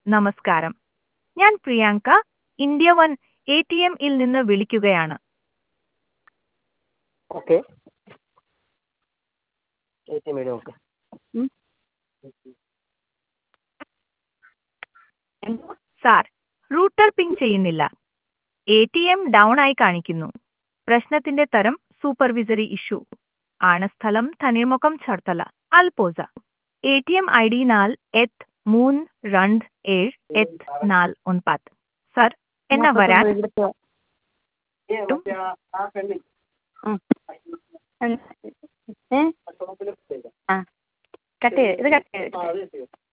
നമസ്കാരം ഞാൻ Priyanka India one A T എമ്മിൽ നിന്ന് വിളിക്കുകയാണ് okay A T M I D okay sir router ping ചെയ്യുന്നില്ല എ ടി എം ഡൗൺ ആയി കാണിക്കുന്നു പ്രശ്നത്തിന്റെ തരം സൂപ്പർവിസറി ഇഷ്യൂ ആണ് സ്ഥലം തണ്ണീർമുക്കം ചേർത്തല അൽപോസ A T M I D നാൽ എത്ത് മൂന്ന് രണ്ട് ഏഴ് എത്ത് നാല് ഒൻപത് സർ എന്നാ വരാൻ ഏ ആ കട്ട് ചെയ്ത് ഇത് കട്ട് ചെയ്ത്